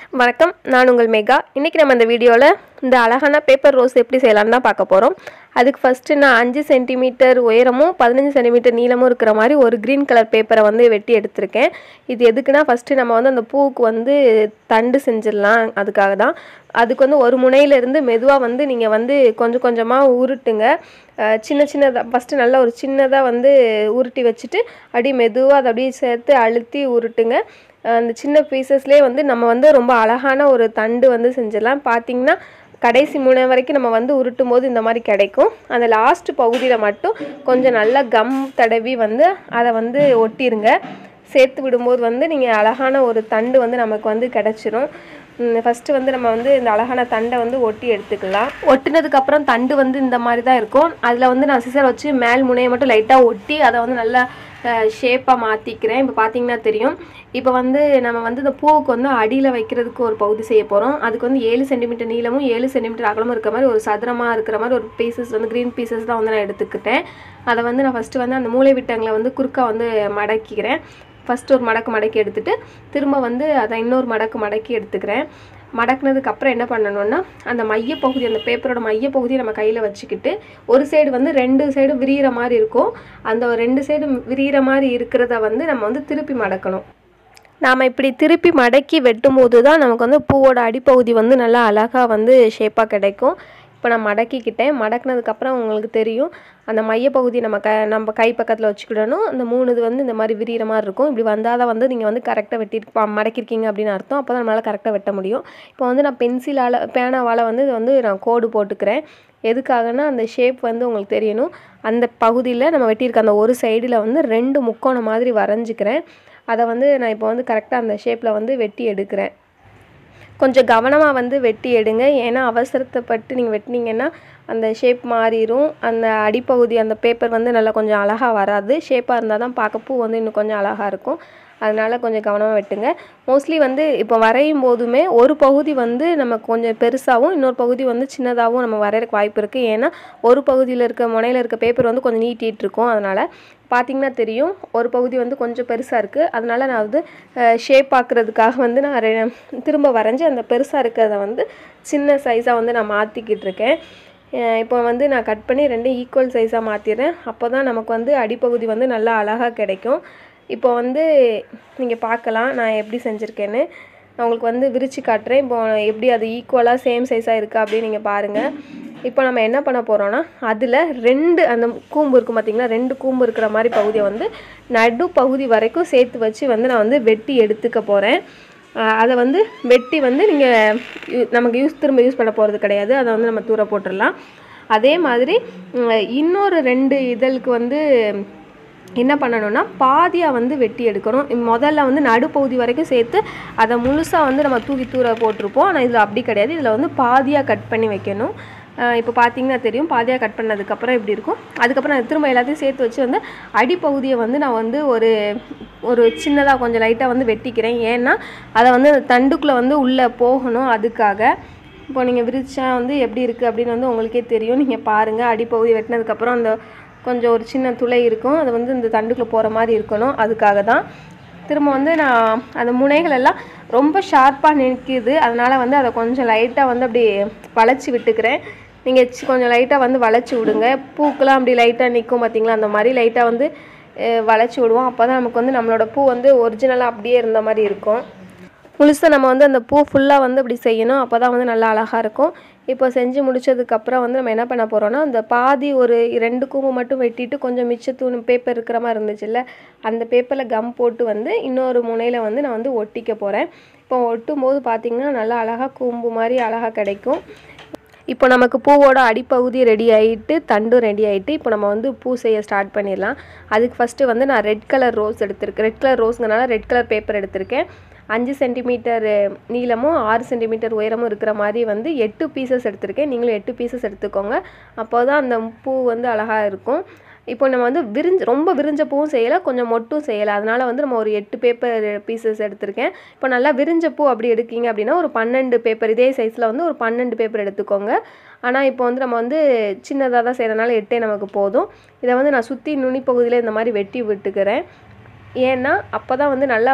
வணக்கம் நான் உங்கள் மேகா இன்றைக்கி நம்ம இந்த வீடியோவில் இந்த அழகான பேப்பர் ரோஸ் எப்படி செய்யலாம்னு தான் பார்க்க போகிறோம் அதுக்கு ஃபஸ்ட்டு நான் அஞ்சு சென்டிமீட்டர் உயரமும் பதினஞ்சு சென்டிமீட்டர் நீளமும் இருக்கிற மாதிரி ஒரு க்ரீன் கலர் பேப்பரை வந்து வெட்டி எடுத்திருக்கேன் இது எதுக்குன்னா ஃபஸ்ட்டு நம்ம வந்து அந்த பூவுக்கு வந்து தண்டு செஞ்சிடலாம் அதுக்காக தான் அதுக்கு வந்து ஒரு முனையிலேருந்து மெதுவாக வந்து நீங்கள் வந்து கொஞ்சம் கொஞ்சமாக உருட்டுங்க அஹ் சின்ன சின்னதாக ஃபஸ்ட்டு நல்லா ஒரு சின்னதாக வந்து உருட்டி வச்சுட்டு அப்படியே மெதுவாக அதை அப்படியே சேர்த்து அழுத்தி உருட்டுங்க அஹ் அந்த சின்ன பீசஸ்லேயே வந்து நம்ம வந்து ரொம்ப அழகான ஒரு தண்டு வந்து செஞ்சிடலாம் பார்த்தீங்கன்னா கடைசி முனை வரைக்கும் நம்ம வந்து உருட்டும் போது இந்த மாதிரி கிடைக்கும் அந்த லாஸ்ட் பகுதியில் மட்டும் கொஞ்சம் நல்லா கம் தடவி வந்து அதை வந்து ஒட்டிருங்க சேர்த்து விடும்போது வந்து நீங்கள் அழகான ஒரு தண்டு வந்து நமக்கு வந்து கிடச்சிரும் ஃபஸ்ட்டு வந்து நம்ம வந்து இந்த அழகான தண்டை வந்து ஒட்டி எடுத்துக்கலாம் ஒட்டினதுக்கப்புறம் தண்டு வந்து இந்த மாதிரி தான் இருக்கும் அதில் வந்து நான் சிசர் வச்சு மேல் முனையை மட்டும் லைட்டாக ஒட்டி அதை வந்து நல்லா ஷேப்பாக மாற்றிக்கிறேன் இப்போ பார்த்தீங்கன்னா தெரியும் இப்போ வந்து நம்ம வந்து இந்த பூவுக்கு வந்து அடியில் வைக்கிறதுக்கு ஒரு பகுதி செய்ய போகிறோம் அதுக்கு வந்து ஏழு சென்டிமீட்டர் நீளமும் ஏழு சென்டிமீட்டர் அகலமும் இருக்கிற மாதிரி ஒரு சதுரமாக இருக்கிற மாதிரி ஒரு பீசஸ் வந்து க்ரீன் பீசஸ் தான் வந்து நான் எடுத்துக்கிட்டேன் அதை வந்து நான் ஃபஸ்ட்டு வந்து அந்த மூளை விட்டங்களை வந்து குறுக்கா வந்து மடக்கிக்கிறேன் ஃபஸ்ட்டு ஒரு மடக்கு மடக்கி எடுத்துட்டு திரும்ப வந்து அதை இன்னொரு மடக்கு மடக்கி எடுத்துக்கிறேன் மடக்குனதுக்கு அப்புறம் என்ன பண்ணணும்னா அந்த மையப்பகுதி அந்த பேப்பரோட மையப்பகுதியை நம்ம கையில் வச்சுக்கிட்டு ஒரு சைடு வந்து ரெண்டு சைடு விரிகிற மாதிரி இருக்கும் அந்த ரெண்டு சைடு விரிகிற மாதிரி இருக்கிறத வந்து நம்ம வந்து திருப்பி மடக்கணும் நாம் இப்படி திருப்பி மடக்கி வெட்டும்போது தான் நமக்கு வந்து பூவோட அடிப்பகுதி வந்து நல்லா அழகாக வந்து ஷேப்பாக கிடைக்கும் இப்போ நான் மடக்கிக்கிட்டேன் மடக்குனதுக்கப்புறம் உங்களுக்கு தெரியும் அந்த மையப்பகுதி நம்ம க நம்ம கை பக்கத்தில் வச்சுக்கிடணும் அந்த மூணு இது வந்து இந்த மாதிரி விரிகிற மாதிரி இருக்கும் இப்படி வந்தால் தான் வந்து நீங்கள் வந்து கரெக்டாக வெட்டி மடக்கிருக்கீங்க அப்படின்னு அர்த்தம் அப்போ தான் நம்மளால் கரெக்டாக வெட்ட முடியும் இப்போ வந்து நான் பென்சிலால் பேனாவால் வந்து இது வந்து நான் கோடு போட்டுக்கிறேன் எதுக்காகனா அந்த ஷேப் வந்து உங்களுக்கு தெரியணும் அந்த பகுதியில் நம்ம வெட்டியிருக்க அந்த ஒரு சைடில் வந்து ரெண்டு முக்கோணம் மாதிரி வரைஞ்சிக்கிறேன் அதை வந்து நான் இப்போ வந்து கரெக்டாக அந்த ஷேப்பில் வந்து வெட்டி எடுக்கிறேன் கொஞ்சம் கவனமாக வந்து வெட்டி எடுங்க ஏன்னா அவசரத்தைப்பட்டு நீங்கள் வெட்டினீங்கன்னா அந்த ஷேப் மாறிடும் அந்த அடிப்பகுதி அந்த பேப்பர் வந்து நல்லா கொஞ்சம் அழகாக வராது ஷேப்பாக இருந்தால் தான் பார்க்க பூ வந்து இன்னும் கொஞ்சம் அழகாக இருக்கும் அதனால் கொஞ்சம் கவனமாக வெட்டுங்க மோஸ்ட்லி வந்து இப்போ வரையும் போதுமே ஒரு பகுதி வந்து நம்ம கொஞ்சம் பெருசாகவும் இன்னொரு பகுதி வந்து சின்னதாகவும் நம்ம வரைகிறக்கு வாய்ப்பு இருக்குது ஏன்னா ஒரு பகுதியில் இருக்க முனையில் இருக்க பேப்பர் வந்து கொஞ்சம் நீட்டிகிட்டு இருக்கும் அதனால் பார்த்திங்கன்னா தெரியும் ஒரு பகுதி வந்து கொஞ்சம் பெருசாக இருக்குது அதனால் நான் வந்து ஷேப் ஆக்குறதுக்காக வந்து நான் ரெ- திரும்ப வரைஞ்சி அந்த பெருசாக இருக்கிறத வந்து சின்ன சைஸாக வந்து நான் மாற்றிக்கிட்டு இருக்கேன் அஹ் இப்போ வந்து நான் கட் பண்ணி ரெண்டும் ஈக்குவல் சைஸாக மாற்றிடுறேன் அப்போ தான் நமக்கு வந்து அடிப்பகுதி வந்து நல்லா அழகாக கிடைக்கும் இப்போ வந்து நீங்கள் பார்க்கலாம் நான் எப்படி செஞ்சுருக்கேன்னு நான் உங்களுக்கு வந்து விரித்து காட்டுறேன் இப்போ எப்படி அது ஈக்குவலாக சேம் சைஸாக இருக்கா அப்படின்னு நீங்கள் பாருங்கள் இப்போ நம்ம என்ன பண்ண போகிறோன்னா அதில் ரெண்டு அந்த கூம்பு இருக்கும் பார்த்தீங்களா ரெண்டு கூம்பு இருக்கிற மாதிரி பகுதியை வந்து நடு பகுதி வரைக்கும் சேர்த்து வச்சு வந்து நான் வந்து வெட்டி எடுத்துக்க போகிறேன் அதை வந்து வெட்டி வந்து நீங்கள் நமக்கு யூஸ் திரும்ப யூஸ் பண்ண போகிறது கிடையாது அதை வந்து நம்ம தூர போட்டுடலாம் அதே மாதிரி உம், இன்னொரு ரெண்டு இதழுக்கு வந்து என்ன பண்ணணும்னா பாதியாக வந்து வெட்டி எடுக்கணும் முதல்ல வந்து நடுப்பகுதி வரைக்கும் சேர்த்து அதை முழுசாக வந்து நம்ம தூக்கி தூர போட்டிருப்போம் ஆனால் இதில் அப்படி கிடையாது இதில் வந்து பாதியாக கட் பண்ணி வைக்கணும் அஹ் இப்போ பார்த்தீங்கன்னா தெரியும் பாதியாக கட் பண்ணதுக்கப்புறம் இப்படி இருக்கும் அதுக்கப்புறம் நான் திரும்ப எல்லாத்தையும் சேர்த்து வச்சு வந்து அடிப்பகுதியை வந்து நான் வந்து ஒரு ஒரு சின்னதாக கொஞ்சம் லைட்டாக வந்து வெட்டிக்கிறேன் ஏன்னா அதை வந்து அந்த தண்டுக்குள்ளே வந்து உள்ளே போகணும் அதுக்காக இப்போ நீங்கள் விரிச்சா வந்து எப்படி இருக்குது அப்படின்னு வந்து உங்களுக்கே தெரியும் நீங்கள் பாருங்கள் அடிப்பகுதி வெட்டினதுக்கப்புறம் அந்த கொஞ்சம் ஒரு சின்ன துளை இருக்கும் அது வந்து இந்த தண்டுக்குள்ளே போகிற மாதிரி இருக்கணும் அதுக்காக தான் திரும்ப வந்து நான் அந்த முனைகள் எல்லாம் ரொம்ப ஷார்ப்பாக நிற்கிது அதனால் வந்து அதை கொஞ்சம் லைட்டாக வந்து அப்படி வளைச்சி விட்டுக்கிறேன் நீங்கள் கொஞ்சம் லைட்டாக வந்து வளைச்சி விடுங்க பூக்கெலாம் அப்படி லைட்டாக நிற்கும் பார்த்தீங்களா அந்த மாதிரி லைட்டாக வந்து அஹ், வளைச்சி விடுவோம் அப்போ தான் நமக்கு வந்து நம்மளோட பூ வந்து ஒரிஜினலாக அப்படியே இருந்த மாதிரி இருக்கும் முழுசாக நம்ம வந்து அந்த பூ ஃபுல்லாக வந்து இப்படி செய்யணும் அப்போ தான் வந்து நல்லா அழகாக இருக்கும் இப்போ செஞ்சு முடிச்சதுக்கப்புறம் வந்து நம்ம என்ன பண்ண போகிறோம்னா அந்த பாதி ஒரு ரெண்டு கூம்பு மட்டும் வெட்டிட்டு கொஞ்சம் மிச்ச தூண் பேப்பர் இருக்கிற மாதிரி இருந்துச்சுல்ல அந்த பேப்பரில் கம் போட்டு வந்து இன்னொரு முனையில் வந்து நான் வந்து ஒட்டிக்க போகிறேன் இப்போ ஒட்டும் போது பார்த்திங்கன்னா நல்லா அழகாக கூம்பு மாதிரி அழகாக கிடைக்கும் இப்போ நமக்கு பூவோட அடிப்பகுதி ரெடி ஆகிட்டு தண்டும் ரெடி ஆகிட்டு இப்போ நம்ம வந்து பூ செய்ய ஸ்டார்ட் பண்ணிடலாம் அதுக்கு ஃபஸ்ட்டு வந்து நான் ரெட் கலர் ரோஸ் எடுத்திருக்கேன் ரெட் கலர் ரோஸ்ங்கனால ரெட் கலர் பேப்பர் எடுத்திருக்கேன் அஞ்சு சென்டிமீட்டர் நீளமும் ஆறு சென்டிமீட்டர் உயரமும் இருக்கிற மாதிரி வந்து எட்டு பீசஸ் எடுத்திருக்கேன் நீங்களும் எட்டு பீசஸ் எடுத்துக்கோங்க அப்போ தான் அந்த பூ வந்து அழகாக இருக்கும் இப்போ நம்ம வந்து விரிஞ்சு ரொம்ப விரிஞ்ச பூவும் செய்யலை கொஞ்சம் மொட்டும் செய்யலை அதனால் வந்து நம்ம ஒரு எட்டு பேப்பர் பீசஸ் எடுத்திருக்கேன் இப்போ நல்லா விரிஞ்ச பூ அப்படி எடுக்கீங்க அப்படின்னா ஒரு பன்னெண்டு பேப்பர் இதே சைஸில் வந்து ஒரு பன்னெண்டு பேப்பர் எடுத்துக்கோங்க ஆனால் இப்போ வந்து நம்ம வந்து சின்னதாக தான் செய்கிறனால எட்டே நமக்கு போதும் இதை வந்து நான் சுற்றி நுனி பகுதியில் இந்த மாதிரி வெட்டி விட்டுக்கிறேன் ஏன்னா அப்போ தான் வந்து நல்லா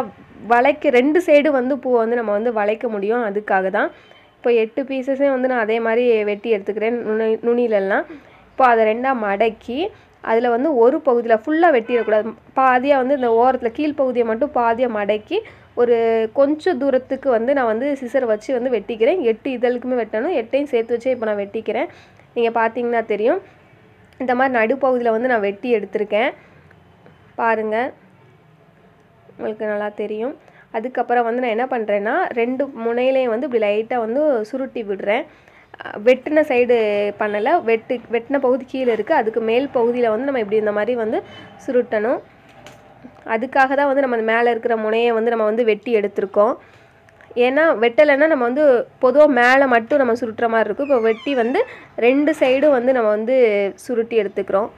வளைக்க ரெண்டு சைடு வந்து பூவை வந்து நம்ம வந்து வளைக்க முடியும் அதுக்காக தான் இப்போ எட்டு பீசஸே வந்து நான் அதே மாதிரி வெட்டி எடுத்துக்கிறேன் நுனி நுனியிலலாம் இப்போ அதை ரெண்டாக மடக்கி அதில் வந்து ஒரு பகுதியில் ஃபுல்லாக வெட்டிடக்கூடாது பாதியாக வந்து இந்த ஓரத்தில் கீழ்ப்பகுதியை மட்டும் பாதியாக மடக்கி ஒரு கொஞ்சம் தூரத்துக்கு வந்து நான் வந்து சிசரை வச்சு வந்து வெட்டிக்கிறேன் எட்டு இதழுக்குமே வெட்டணும் எட்டையும் சேர்த்து வச்சே இப்போ நான் வெட்டிக்கிறேன் நீங்கள் பார்த்தீங்கன்னா தெரியும் இந்த மாதிரி நடுப்பகுதியில் வந்து நான் வெட்டி எடுத்திருக்கேன் பாருங்கள் உங்களுக்கு நல்லா தெரியும் அதுக்கப்புறம் வந்து நான் என்ன பண்ணுறேன்னா ரெண்டு முனையிலையும் வந்து இப்படி லைட்டாக வந்து சுருட்டி விடுறேன் அஹ் வெட்டின சைடு பண்ணலை வெட்டு வெட்டின பகுதி கீழே இருக்குது அதுக்கு மேல் பகுதியில் வந்து நம்ம இப்படி இந்த மாதிரி வந்து சுருட்டணும் அதுக்காக தான் வந்து நம்ம மேலே இருக்கிற முனையை வந்து நம்ம வந்து வெட்டி எடுத்திருக்கோம் ஏன்னா வெட்டலைன்னா நம்ம வந்து பொதுவாக மேலே மட்டும் நம்ம சுருட்டுற மாதிரி இருக்கும் இப்போ வெட்டி வந்து ரெண்டு சைடும் வந்து நம்ம வந்து சுருட்டி எடுத்துக்கிறோம்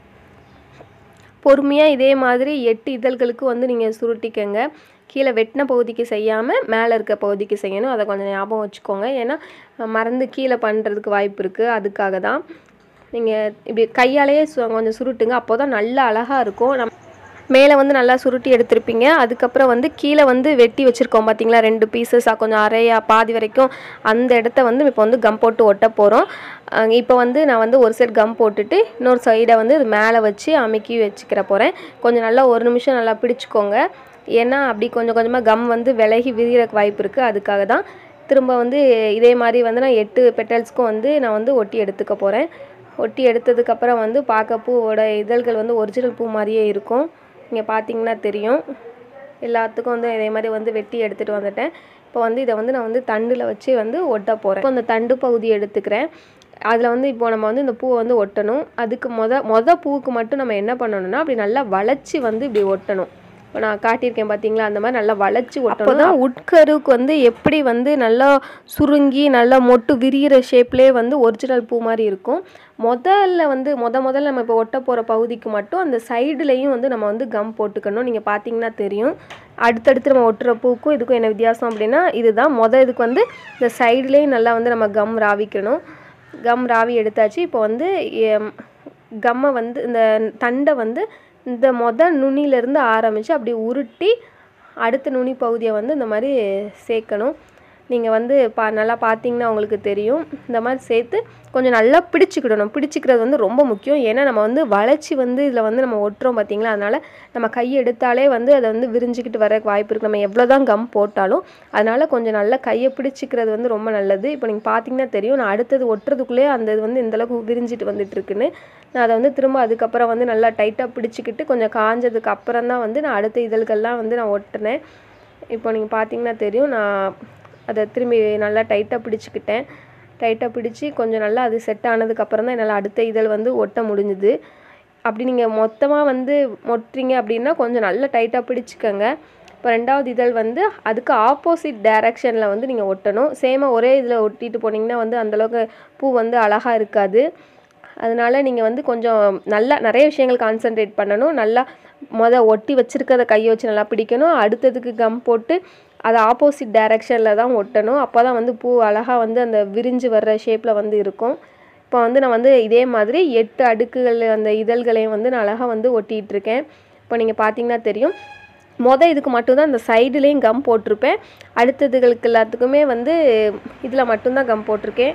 பொறுமையாக இதே மாதிரி எட்டு இதழ்களுக்கு வந்து நீங்கள் சுருட்டிக்கங்க கீழே வெட்டின பகுதிக்கு செய்யாமல் மேலே இருக்க பகுதிக்கு செய்யணும் அதை கொஞ்சம் ஞாபகம் வச்சுக்கோங்க ஏன்னா மறந்து கீழே பண்ணுறதுக்கு வாய்ப்பு இருக்குது அதுக்காக தான் நீங்கள் இப்படி கையாலேயே சு- கொஞ்சம் சுருட்டுங்க அப்போ தான் நல்லா அழகாக இருக்கும் நம் மேலே வந்து நல்லா சுருட்டி எடுத்திருப்பீங்க அதுக்கப்புறம் வந்து கீழே வந்து வெட்டி வச்சுருக்கோம் பார்த்தீங்களா ரெண்டு பீசஸாக கொஞ்சம் அரையா பாதி வரைக்கும் அந்த இடத்த வந்து இப்போ வந்து கம் போட்டு ஒட்ட போகிறோம் இப்போ வந்து நான் வந்து ஒரு சைடு கம் போட்டுட்டு இன்னொரு சைடை வந்து இது மேலே வச்சு அமுக்கி வச்சுக்கிற போகிறேன் கொஞ்சம் நல்லா ஒரு நிமிஷம் நல்லா பிடிச்சிக்கோங்க ஏன்னா அப்படி கொஞ்சம் கொஞ்சமாக கம் வந்து விலகி விரிகிறக்கு வாய்ப்பு இருக்குது அதுக்காக தான் திரும்ப வந்து இதே மாதிரி வந்து நான் எட்டு பெட்டல்ஸ்க்கும் வந்து நான் வந்து ஒட்டி எடுத்துக்க போகிறேன் ஒட்டி எடுத்ததுக்கப்புறம் வந்து பார்க்க பூவோட இதழ்கள் வந்து ஒரிஜினல் பூ மாதிரியே இருக்கும் இங்கே பார்த்தீங்கன்னா தெரியும் எல்லாத்துக்கும் வந்து இதே மாதிரி வந்து வெட்டி எடுத்துகிட்டு வந்துட்டேன் இப்போ வந்து இதை வந்து நான் வந்து தண்டில் வச்சு வந்து ஒட்ட போகிறேன் இப்போ அந்த தண்டு பகுதி எடுத்துக்கிறேன் அதில் வந்து இப்போ நம்ம வந்து இந்த பூவை வந்து ஒட்டணும் அதுக்கு மொத மொத பூவுக்கு மட்டும் நம்ம என்ன பண்ணணும்னா அப்படி நல்லா வளைச்சி வந்து இப்படி ஒட்டணும் இப்போ நான் காட்டியிருக்கேன் பார்த்தீங்களா அந்த மாதிரி நல்லா வளைச்சி ஒட்டணும் அப்போ தான் உட்கருக்கு வந்து எப்படி வந்து நல்லா சுருங்கி நல்லா மொட்டு விரிகிற ஷேப்லேயே வந்து ஒரிஜினல் பூ மாதிரி இருக்கும் முதல்ல வந்து முத முதல்ல நம்ம இப்போ ஒட்ட போகிற பகுதிக்கு மட்டும் அந்த சைடுலேயும் வந்து நம்ம வந்து கம் போட்டுக்கணும் நீங்கள் பார்த்தீங்கன்னா தெரியும் அடுத்தடுத்து நம்ம ஒட்டுற பூக்கும் இதுக்கும் என்ன வித்தியாசம் அப்படின்னா இதுதான் மொதல் இதுக்கு வந்து இந்த சைடுலேயும் நல்லா வந்து நம்ம கம் ராவிக்கணும் கம் ராவி எடுத்தாச்சு இப்போ வந்து எம், கம்மை வந்து இந்த தண்டை வந்து இந்த மொத நுனியிலேருந்து ஆரம்பித்து அப்படி உருட்டி அடுத்த நுனி பகுதியை வந்து இந்த மாதிரி சேர்க்கணும் நீங்கள் வந்து பா நல்லா பார்த்தீங்கன்னா உங்களுக்கு தெரியும் இந்த மாதிரி சேர்த்து கொஞ்சம் நல்லா பிடிச்சிக்கிடணும் பிடிச்சிக்கிறது வந்து ரொம்ப முக்கியம் ஏன்னா நம்ம வந்து வளைச்சி வந்து இதில் வந்து நம்ம ஒட்டுறோம் பார்த்தீங்களா அதனால் நம்ம கை எடுத்தாலே வந்து அதை வந்து விரிஞ்சிக்கிட்டு வர வாய்ப்பு இருக்குது நம்ம எவ்வளோ தான் கம் போட்டாலும் அதனால் கொஞ்சம் நல்லா கையை பிடிச்சிக்கிறது வந்து ரொம்ப நல்லது இப்போ நீங்கள் பார்த்தீங்கன்னா தெரியும் நான் அடுத்தது ஒட்டுறதுக்குள்ளேயே அந்த இது வந்து இந்தளவுக்கு விரிஞ்சிட்டு வந்துட்டு இருக்குன்னு நான் அதை வந்து திரும்ப அதுக்கப்புறம் வந்து நல்லா டைட்டாக பிடிச்சிக்கிட்டு கொஞ்சம் காஞ்சதுக்கு அப்புறம் தான் வந்து நான் அடுத்த இதழ்கள்லாம் வந்து நான் ஒட்டினேன் இப்போ நீங்கள் பார்த்தீங்கன்னா தெரியும் நான் அதை திரும்பி நல்லா டைட்டாக பிடிச்சிக்கிட்டேன் டைட்டாக பிடிச்சி கொஞ்சம் நல்லா அது செட் ஆனதுக்கப்புறம் தான் என்னால் அடுத்த இதழ் வந்து ஒட்ட முடிஞ்சுது அப்படி நீங்கள் மொத்தமாக வந்து மொட்டுறீங்க அப்படின்னா கொஞ்சம் நல்லா டைட்டாக பிடிச்சிக்கோங்க இப்போ ரெண்டாவது இதழ் வந்து அதுக்கு ஆப்போசிட் டைரக்ஷனில் வந்து நீங்கள் ஒட்டணும் சேமாக ஒரே இதில் ஒட்டிட்டு போனீங்கன்னா வந்து அந்தளவுக்கு பூ வந்து அழகாக இருக்காது அதனால நீங்கள் வந்து கொஞ்சம் நல்லா நிறைய விஷயங்கள் கான்சென்ட்ரேட் பண்ணணும் நல்லா மொதல் ஒட்டி வச்சிருக்கிறத கையை வச்சு நல்லா பிடிக்கணும் அடுத்ததுக்கு கம் போட்டு அதை ஆப்போசிட் டைரக்ஷனில் தான் ஒட்டணும் அப்போ தான் வந்து பூ அழகாக வந்து அந்த விரிஞ்சு வர்ற ஷேப்பில் வந்து இருக்கும் இப்போ வந்து நான் வந்து இதே மாதிரி எட்டு அடுக்குகள் அந்த இதழ்களையும் வந்து நான் அழகாக வந்து ஒட்டிகிட்டு இருக்கேன் இப்போ நீங்கள் பார்த்தீங்கன்னா தெரியும் மொதல் இதுக்கு மட்டும்தான் இந்த சைடுலேயும் கம் போட்டிருப்பேன் அடுத்ததுகளுக்கு எல்லாத்துக்குமே வந்து இதில் மட்டும்தான் கம் போட்டிருக்கேன்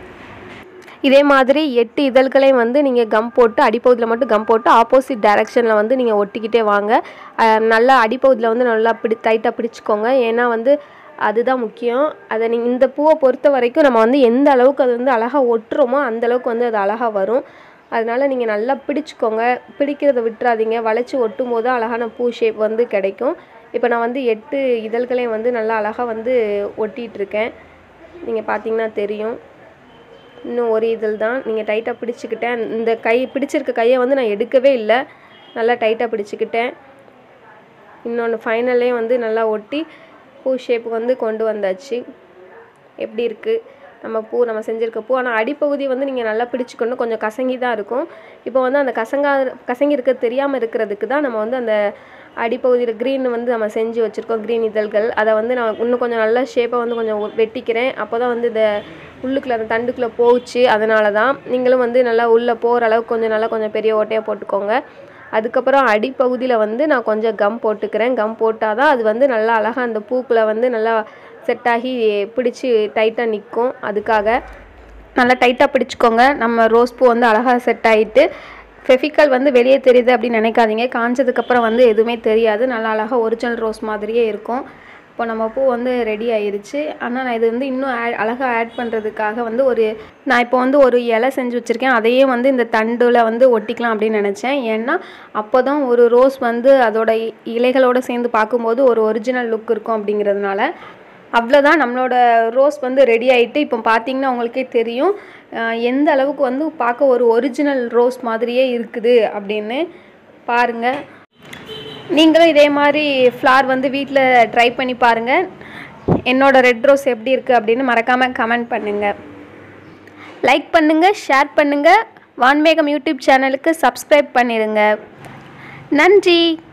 இதே மாதிரி எட்டு இதழ்களையும் வந்து நீங்கள் கம் போட்டு அடிப்பகுதியில் மட்டும் கம் போட்டு ஆப்போசிட் டைரக்ஷனில் வந்து நீங்கள் ஒட்டிக்கிட்டே வாங்க அஹ் நல்லா அடிப்பகுதியில் வந்து நல்லா பிடி டைட்டாக பிடிச்சிக்கோங்க ஏன்னா வந்து அதுதான் முக்கியம் அதை நீங்கள் இந்த பூவை பொறுத்த வரைக்கும் நம்ம வந்து எந்த அளவுக்கு அது வந்து அழகாக ஒட்டுறோமோ அந்த அளவுக்கு வந்து அது அழகாக வரும் அதனால நீங்கள் நல்லா பிடிச்சிக்கோங்க பிடிக்கிறத விட்டுறாதீங்க வளைச்சி ஒட்டும் போது அழகான பூ ஷேப் வந்து கிடைக்கும் இப்போ நான் வந்து எட்டு இதழ்களையும் வந்து நல்லா அழகாக வந்து ஒட்டிகிட்டு இருக்கேன் நீங்கள் பார்த்தீங்கன்னா தெரியும் இன்னும் ஒரு இதழ் தான் நீங்கள் டைட்டாக பிடிச்சிக்கிட்டேன் இந்த கை பிடிச்சிருக்க கையை வந்து நான் எடுக்கவே இல்லை நல்லா டைட்டாக பிடிச்சிக்கிட்டேன் இன்னொன்று ஃபைனல்லையும் வந்து நல்லா ஒட்டி பூ ஷேப்புக்கு வந்து கொண்டு வந்தாச்சு எப்படி இருக்குது நம்ம பூ நம்ம செஞ்சுருக்க பூ ஆனால் அடிப்பகுதி வந்து நீங்கள் நல்லா பிடிச்சிக்கணும் கொஞ்சம் கசங்கி தான் இருக்கும் இப்போ வந்து அந்த கசங்கா கசங்கி இருக்க தெரியாமல் இருக்கிறதுக்கு தான் நம்ம வந்து அந்த அடிப்பகுதியில் க்ரீன் வந்து நம்ம செஞ்சு வச்சுருக்கோம் க்ரீன் இதழ்கள் அதை வந்து நான் இன்னும் கொஞ்சம் நல்ல ஷேப்பை வந்து கொஞ்சம் வெட்டிக்கிறேன் அப்போ தான் வந்து இந்த உள்ளுக்குள்ளே அந்த தண்டுக்குள்ளே போச்சு அதனால தான் நீங்களும் வந்து நல்லா உள்ளே போகிற அளவுக்கு கொஞ்சம் நல்லா கொஞ்சம் பெரிய ஓட்டையாக போட்டுக்கோங்க அதுக்கப்புறம் அடிப்பகுதியில் வந்து நான் கொஞ்சம் கம் போட்டுக்கிறேன் கம் போட்டால் தான் அது வந்து நல்லா அழகாக அந்த பூக்களை வந்து நல்லா செட் ஆகி பிடிச்சி டைட்டாக நிற்கும் அதுக்காக நல்லா டைட்டாக பிடிச்சிக்கோங்க நம்ம ரோஸ் பூ வந்து அழகாக செட் ஆகிட்டு ஃபெஃபிக்கல் வந்து வெளியே தெரியுது அப்படின்னு நினைக்காதீங்க காஞ்சதுக்கப்புறம் வந்து எதுவுமே தெரியாது நல்லா அழகாக ஒரிஜினல் ரோஸ் மாதிரியே இருக்கும் இப்போ நம்ம பூ வந்து ரெடி ஆயிருச்சு ஆனால் நான் இது வந்து இன்னும் ஆட் அழகாக ஆட் பண்ணுறதுக்காக வந்து ஒரு நான் இப்போ வந்து ஒரு இலை செஞ்சு வச்சுருக்கேன் அதையே வந்து இந்த தண்டில் வந்து ஒட்டிக்கலாம் அப்படின்னு நினச்சேன் ஏன்னா அப்போ தான் ஒரு ரோஸ் வந்து அதோட இ- இலைகளோட சேர்ந்து பார்க்கும்போது ஒரு ஒரிஜினல் லுக் இருக்கும் அப்படிங்கிறதுனால அவ்வளோதான் நம்மளோட ரோஸ் வந்து ரெடி ஆகிட்டு இப்போ பார்த்தீங்கன்னா உங்களுக்கே தெரியும் அஹ் எந்த அளவுக்கு வந்து பார்க்க ஒரு ஒரிஜினல் ரோஸ் மாதிரியே இருக்குது அப்படின்னு பாருங்கள் நீங்களும் இதே மாதிரி ஃப்ளார் வந்து வீட்டில் ட்ரை பண்ணி பாருங்கள் என்னோட ரெட் ரோஸ் எப்படி இருக்குது அப்படின்னு மறக்காமல் கமெண்ட் பண்ணுங்கள் லைக் பண்ணுங்கள் ஷேர் பண்ணுங்கள் வான்மேகம் யூடியூப் சேனலுக்கு சப்ஸ்கிரைப் பண்ணிடுங்க நன்றி